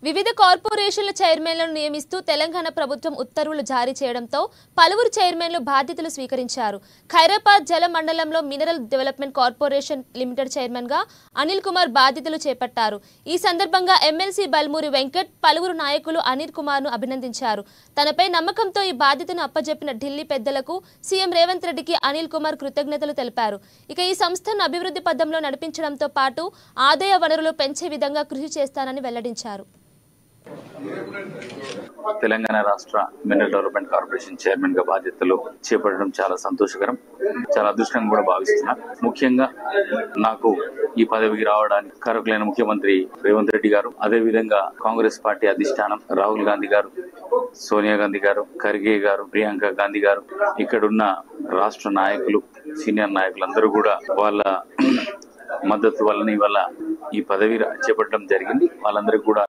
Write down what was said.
వివిధ కార్పొరేషన్ల చైర్మన్లను నియమిస్తూ తెలంగాణ ప్రభుత్వం ఉత్తర్వులు జారీ చేయడంతో పలువురు చైర్మన్లు బాధ్యతలు స్వీకరించారు ఖైరాబాద్ జల మండలంలో mineral development corporation limited chairman గా అనిల్ కుమార్ బాధ్యతలు చేపట్టారు ఈ సందర్భంగా ఎమ్మెల్సీ బల్మూరి వెంకట్ పలువురు నాయకులు అనిల్ కుమార్ ను అభినందించారు తనపై నమ్మకంతో ఈ బాధ్యతను అప్పజెప్పిన ఢిల్లీ పెద్దలకు సీఎం రేవంత్ రెడ్డికి అనిల్ కుమార్ కృతజ్ఞతలు తెలిపారు ఇక ఈ సంస్థను అభివృద్ధి పథంలో నడిపించడంతో పాటు ఆదాయ వనరులు పెంచే విధంగా కృషి చేస్తానని వెల్లడించారు తెలంగాణ రాష్ట్ర మినరల్ డెవలప్మెంట్ కార్పొరేషన్ చైర్మన్ గా బాధ్యతలు చేపట్టడం చాలా సంతోషకరం చాలా అదృష్టంగా కూడా భావిస్తున్నా ముఖ్యంగా నాకు ఈ పదవికి రావడానికి కారకులైన ముఖ్యమంత్రి రేవంత్ రెడ్డి గారు అదే విధంగా కాంగ్రెస్ పార్టీ అధిష్టానం రాహుల్ గాంధీ గారు సోనియా గాంధీ గారు ఖర్గే గారు ప్రియాంక గాంధీ గారు ఇక్కడున్న రాష్ట్ర నాయకులు సీనియర్ నాయకులందరూ కూడా వాళ్ళ మద్దతు వలన ఇవాళ ఈ పదవి చేపట్టడం జరిగింది వాళ్ళందరికీ కూడా